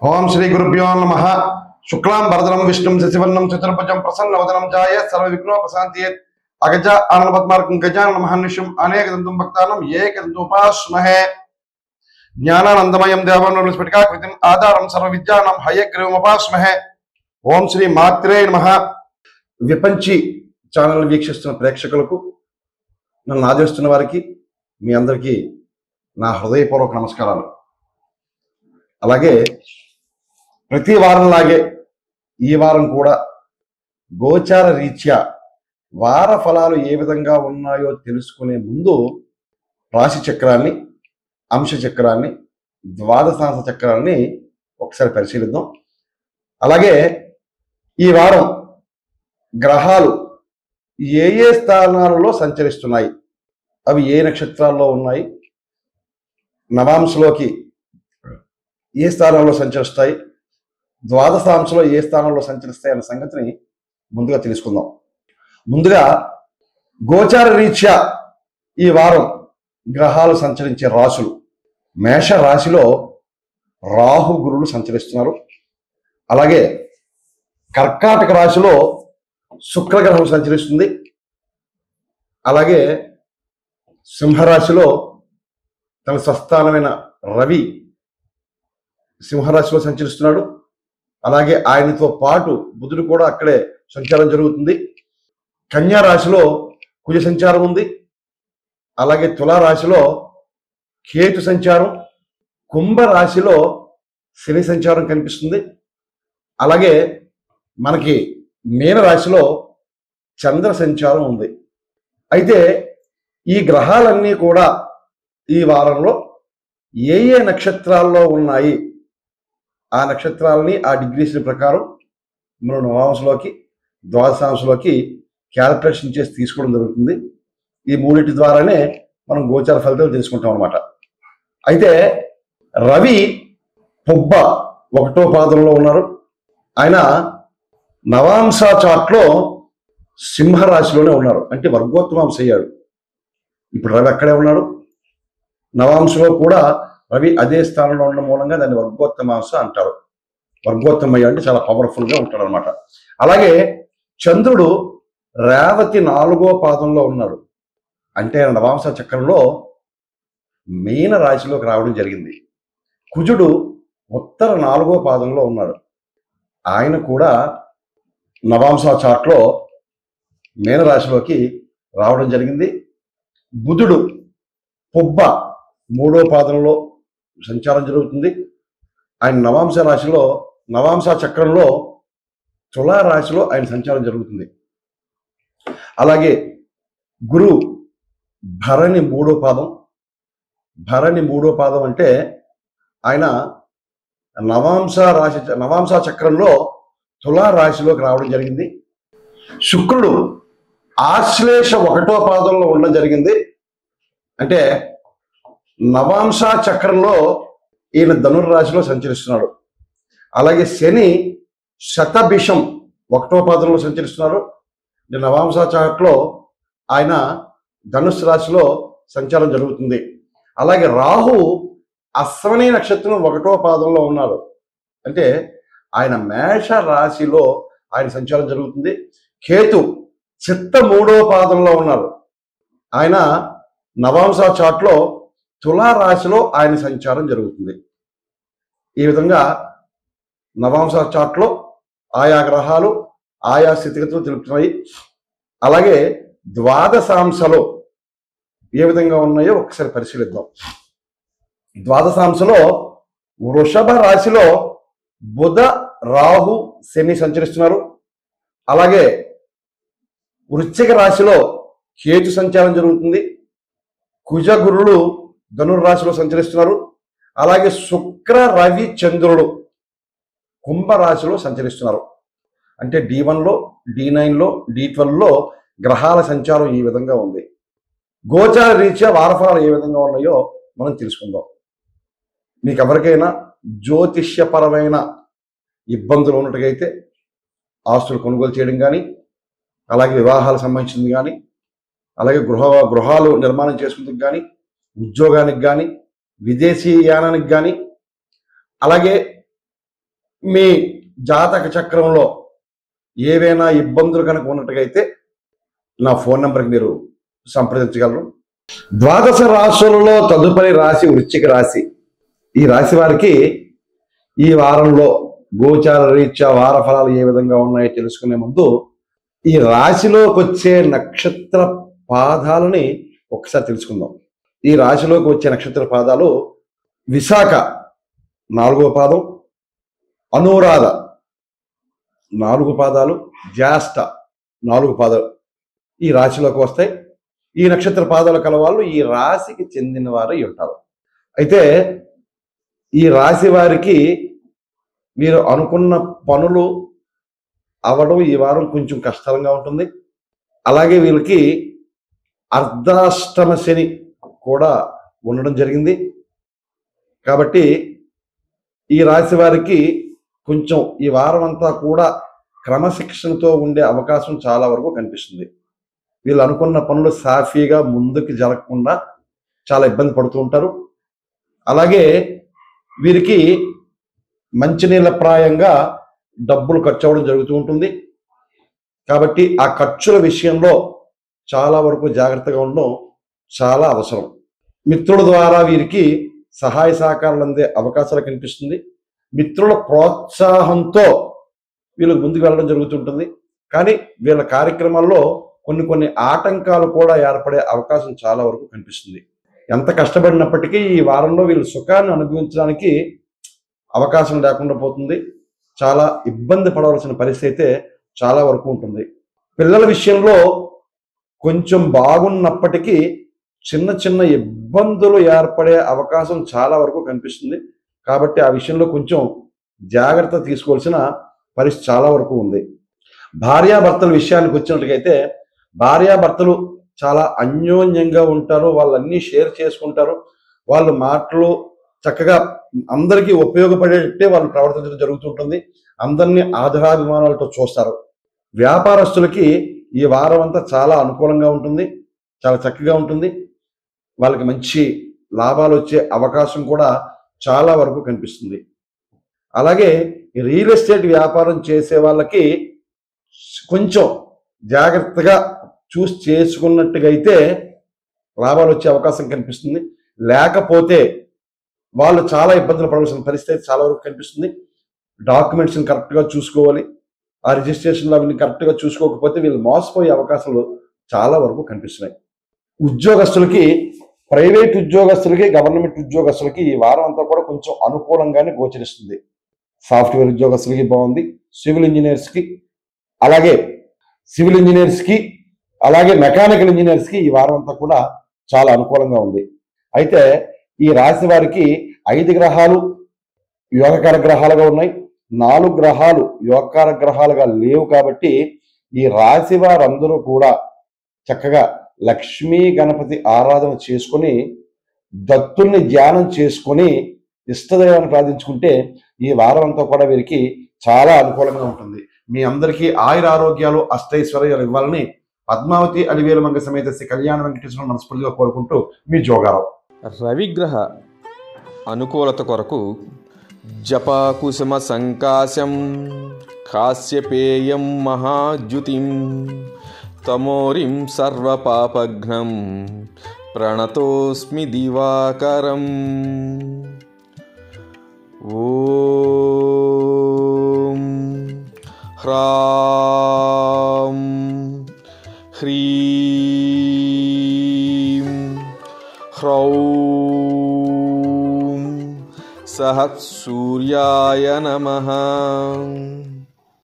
ఓం శ్రీ గురుభ్యో నమ శుక్లాం భరదనం విష్ణుం శశివర్ణం చతుర్భుజం ప్రసన్నవదనం జాయ సర్వ విఘ్నోపశాంతి అగజ ఆనంద పద్మార్కం గజానన మహర్నిషం అనేక దంతం భక్తానం ఏక దంతుపాస్మహే జ్ఞానానందమయం దేవం స్ఫటికాకృతిం ఆధారం సర్వ విద్యానం హయగ్రీవముపాస్మహే ఓం శ్రీ మాత్రే నమ విపంచి ఛానల్ వీక్షిస్తున్న ప్రేక్షకులకు నన్ను ఆదరిస్తున్న వారికి మీ అందరికీ నా హృదయపూర్వక నమస్కారాలు అలాగే ప్రతి వారంలాగే ఈ వారం కూడా గోచార రీత్యా వార ఫలాలు ఏ విధంగా ఉన్నాయో తెలుసుకునే ముందు రాశి చక్రాన్ని అంశ చక్రాన్ని ద్వాదశాంశ చక్రాన్ని ఒకసారి పరిశీలిద్దాం అలాగే ఈ వారం గ్రహాలు ఏ ఏ స్థానాలలో సంచరిస్తున్నాయి అవి ఏ నక్షత్రాల్లో ఉన్నాయి నవాంశలోకి ఏ స్థానంలో సంచరిస్తాయి ద్వాదశాంశలో ఏ స్థానంలో సంచరిస్తాయి అనే సంగతిని ముందుగా తెలుసుకుందాం ముందుగా గోచార రీత్యా ఈ వారం గ్రహాలు సంచరించే రాశులు మేష రాశిలో రాహు గురులు సంచరిస్తున్నారు అలాగే కర్కాటక రాశిలో శుక్రగ్రహం సంచరిస్తుంది అలాగే సింహరాశిలో తన స్వస్థానమైన రవి సింహరాశిలో సంచరిస్తున్నాడు అలాగే ఆయనతో పాటు బుధుడు కూడా అక్కడే సంచారం జరుగుతుంది కన్యా రాశిలో కుజ సంచారం ఉంది అలాగే తులా రాశిలో కేతు సంచారం కుంభ రాశిలో శని సంచారం కనిపిస్తుంది అలాగే మనకి మీన రాశిలో చంద్ర సంచారం ఉంది అయితే ఈ గ్రహాలన్నీ కూడా ఈ వారంలో ఏ ఏ నక్షత్రాల్లో ఉన్నాయి ఆ నక్షత్రాలని ఆ డిగ్రీస్ ప్రకారం మనం నవాంశలోకి ద్వాదశాంశలోకి క్యాలిక్యులేషన్ చేసి తీసుకోవడం జరుగుతుంది ఈ మూడింటి ద్వారానే మనం గోచార ఫలితాలు తెలుసుకుంటాం అనమాట అయితే రవి పొబ్బ ఒకటో పాదంలో ఉన్నారు ఆయన నవాంశ చాట్లో సింహరాశిలోనే ఉన్నారు అంటే వర్గోత్తమాంశ అయ్యాడు ఇప్పుడు రవి అక్కడే ఉన్నాడు నవాంశలో కూడా రవి అదే స్థానంలో ఉండడం మూలంగా దాన్ని వర్గోత్తమాంశ అంటారు వర్గోత్తమయ్య అంటే చాలా పవర్ఫుల్ గా ఉంటాడు అనమాట అలాగే చంద్రుడు రేవతి నాలుగో పాదంలో ఉన్నాడు అంటే ఆయన నవాంశ చక్రంలో మీన రాశిలోకి రావడం జరిగింది కుజుడు ఉత్తర నాలుగో పాదంలో ఉన్నాడు ఆయన కూడా నవాంశ చాట్లో మీన రాశిలోకి రావడం జరిగింది బుధుడు పొబ్బ మూడో పాదంలో సంచారం జరుగుతుంది ఆయన నవాంశ రాశిలో నవాంశ చక్రంలో తులా రాశిలో ఆయన సంచారం జరుగుతుంది అలాగే గురు భరణి మూడో పాదం భరణి మూడో పాదం అంటే ఆయన నవాంశ రాశి నవాంశ చక్రంలో తులా రాశిలోకి రావడం జరిగింది శుక్రుడు ఆశ్లేష ఒకటో పాదంలో ఉండడం జరిగింది అంటే నవాంశ చక్రంలో ఈయన ధనుర్రాశిలో సంచరిస్తున్నాడు అలాగే శని శతభిషం ఒకటో పాదంలో సంచరిస్తున్నారు అంటే నవాంశ చక్రంలో ఆయన ధనుస్సు రాశిలో సంచారం జరుగుతుంది అలాగే రాహు అశ్వని నక్షత్రం ఒకటో పాదంలో ఉన్నారు అంటే ఆయన మేష రాశిలో ఆయన సంచారం జరుగుతుంది కేతు చిత్త మూడో పాదంలో ఉన్నారు ఆయన నవాంశ చాట్లో తులా రాశిలో ఆయన సంచారం జరుగుతుంది ఈ విధంగా నవాంశ చాట్లో ఆయా గ్రహాలు ఆయా స్థితిగతులు తెలుపుతున్నాయి అలాగే ద్వాదశాంశలో ఏ విధంగా ఉన్నాయో ఒకసారి పరిశీలిద్దాం ద్వాదశాంశలో వృషభ రాశిలో బుధ రాహు శని సంచరిస్తున్నారు అలాగే వృశ్చిక రాశిలో కేతు సంచారం జరుగుతుంది కుజ గురులు ధనుర్రాశిలో సంచరిస్తున్నారు అలాగే శుక్ర రవి చంద్రుడు కుంభరాశిలో సంచరిస్తున్నారు అంటే డి వన్లో డి నైన్లో డి ట్వెల్వ్లో గ్రహాల సంచారం ఈ విధంగా ఉంది గోచార రీత్యా వారఫలాలు ఏ విధంగా ఉన్నాయో మనం తెలుసుకుందాం మీకు ఎవరికైనా జ్యోతిష్యపరమైన ఇబ్బందులు ఉన్నట్టుగైతే ఆస్తులు కొనుగోలు చేయడం కానీ అలాగే వివాహాలకు సంబంధించింది కానీ అలాగే గృహ గృహాలు నిర్మాణం చేసుకుందుకు కానీ ఉద్యోగానికి కానీ విదేశీ యానానికి కానీ అలాగే మీ జాతక చక్రంలో ఏవైనా ఇబ్బందులు కనుక ఉన్నట్టుగైతే నా ఫోన్ నెంబర్కి మీరు సంప్రదించగలరు ద్వాదశ రాశులలో తదుపరి రాశి వృశ్చిక రాశి ఈ రాశి వారికి ఈ వారంలో గోచార రీత్యా వార ఫలాలు ఏ విధంగా ఉన్నాయో తెలుసుకునే ముందు ఈ రాశిలోకి వచ్చే నక్షత్ర పాదాలని ఒకసారి తెలుసుకుందాం ఈ రాశిలోకి వచ్చే నక్షత్ర పాదాలు విశాఖ నాలుగవ పాదం అనురాధ నాలుగు పాదాలు జ్యేష్ఠ నాలుగు పాదాలు ఈ రాశిలోకి వస్తాయి ఈ నక్షత్ర పాదాలు కలవాళ్ళు ఈ రాశికి చెందిన వారు ఉంటారు అయితే ఈ రాశి వారికి మీరు అనుకున్న పనులు అవడం ఈ వారం కొంచెం కష్టంగా ఉంటుంది అలాగే వీళ్ళకి అర్ధాష్టమ శని కూడా ఉండడం జరిగింది కాబట్టి ఈ రాశి వారికి కొంచెం ఈ వారం అంతా కూడా క్రమశిక్షణతో ఉండే అవకాశం చాలా వరకు కనిపిస్తుంది వీళ్ళు అనుకున్న పనులు సాఫీగా ముందుకు జరగకుండా చాలా ఇబ్బంది పడుతూ ఉంటారు అలాగే వీరికి మంచినీళ్ళ ప్రాయంగా డబ్బులు ఖర్చు అవ్వడం జరుగుతూ ఉంటుంది కాబట్టి ఆ ఖర్చుల విషయంలో చాలా వరకు జాగ్రత్తగా ఉండడం చాలా అవసరం మిత్రుల ద్వారా వీరికి సహాయ సహకారాలు అందే అవకాశాలు కనిపిస్తుంది మిత్రుల ప్రోత్సాహంతో వీళ్ళకి ముందుకు వెళ్ళడం జరుగుతుంటుంది కానీ వీళ్ళ కార్యక్రమాల్లో కొన్ని కొన్ని ఆటంకాలు కూడా ఏర్పడే అవకాశం చాలా వరకు కనిపిస్తుంది ఎంత కష్టపడినప్పటికీ ఈ వారంలో వీళ్ళు సుఖాన్ని అనుభవించడానికి అవకాశం లేకుండా పోతుంది చాలా ఇబ్బంది పడవలసిన పరిస్థితి అయితే చాలా వరకు ఉంటుంది పిల్లల విషయంలో కొంచెం బాగున్నప్పటికీ చిన్న చిన్న ఇబ్బందులు ఏర్పడే అవకాశం చాలా వరకు కనిపిస్తుంది కాబట్టి ఆ విషయంలో కొంచెం జాగ్రత్త తీసుకోవాల్సిన పరిస్థితి చాలా వరకు ఉంది భార్యాభర్తల విషయానికి వచ్చినట్టుగైతే భార్యాభర్తలు చాలా అన్యోన్యంగా ఉంటారు వాళ్ళన్నీ షేర్ చేసుకుంటారు వాళ్ళ మాటలు చక్కగా అందరికీ ఉపయోగపడేటట్టే వాళ్ళు ప్రవర్తించడం జరుగుతుంటుంది అందరినీ ఆధారాభిమానాలతో చూస్తారు వ్యాపారస్తులకి ఈ వారం అంతా చాలా అనుకూలంగా ఉంటుంది చాలా చక్కగా ఉంటుంది వాళ్ళకి మంచి లాభాలు వచ్చే అవకాశం కూడా చాలా వరకు కనిపిస్తుంది అలాగే ఈ రియల్ ఎస్టేట్ వ్యాపారం చేసే వాళ్ళకి కొంచెం జాగ్రత్తగా చూసి చేసుకున్నట్టుగా అయితే లాభాలు వచ్చే అవకాశం కనిపిస్తుంది లేకపోతే వాళ్ళు చాలా ఇబ్బందులు పడవలసిన పరిస్థితి చాలా వరకు కనిపిస్తుంది డాక్యుమెంట్స్ని కరెక్ట్గా చూసుకోవాలి ఆ రిజిస్ట్రేషన్లు అవన్నీ కరెక్ట్గా చూసుకోకపోతే వీళ్ళు మోసపోయే అవకాశాలు చాలా వరకు కనిపిస్తున్నాయి ఉద్యోగస్తులకి ప్రైవేట్ ఉద్యోగస్తులకి గవర్నమెంట్ ఉద్యోగస్తులకి ఈ వారం అంతా కూడా కొంచెం అనుకూలంగానే గోచరిస్తుంది సాఫ్ట్వేర్ ఉద్యోగస్తులకి బాగుంది సివిల్ ఇంజనీర్స్కి అలాగే సివిల్ ఇంజనీర్స్కి అలాగే మెకానికల్ ఇంజనీర్స్కి ఈ వారం అంతా కూడా చాలా అనుకూలంగా ఉంది అయితే ఈ రాశి వారికి ఐదు గ్రహాలు యోగకార గ్రహాలుగా ఉన్నాయి నాలుగు గ్రహాలు యోగకార గ్రహాలుగా లేవు కాబట్టి ఈ రాశి వారందరూ కూడా చక్కగా లక్ష్మీ గణపతి ఆరాధన చేసుకొని దత్తుల్ని ధ్యానం చేసుకొని ఇష్టదైవాన్ని ప్రార్థించుకుంటే ఈ వారం అంతా కూడా వీరికి చాలా అనుకూలంగా ఉంటుంది మీ అందరికీ ఆయుర ఆరోగ్యాలు అష్టైశ్వర్యాలు ఇవ్వాలని పద్మావతి అలివేలు మంగ సమేత శ్రీ కళ్యాణ వెంకటేశ్వర మనస్ఫూర్తిగా కోరుకుంటూ మీ జోగారావు రవిగ్రహ అనుకూలత కొరకు జపాకుసుమ సంకాశం కాశ్యపేయం మహాద్యుతిం తమోరిం సర్వపాపఘ్నం ప్రణతోస్మి దివాకరం ఓం హ్రాం హ్రీం హ్రౌం సహ సూర్యాయ నమః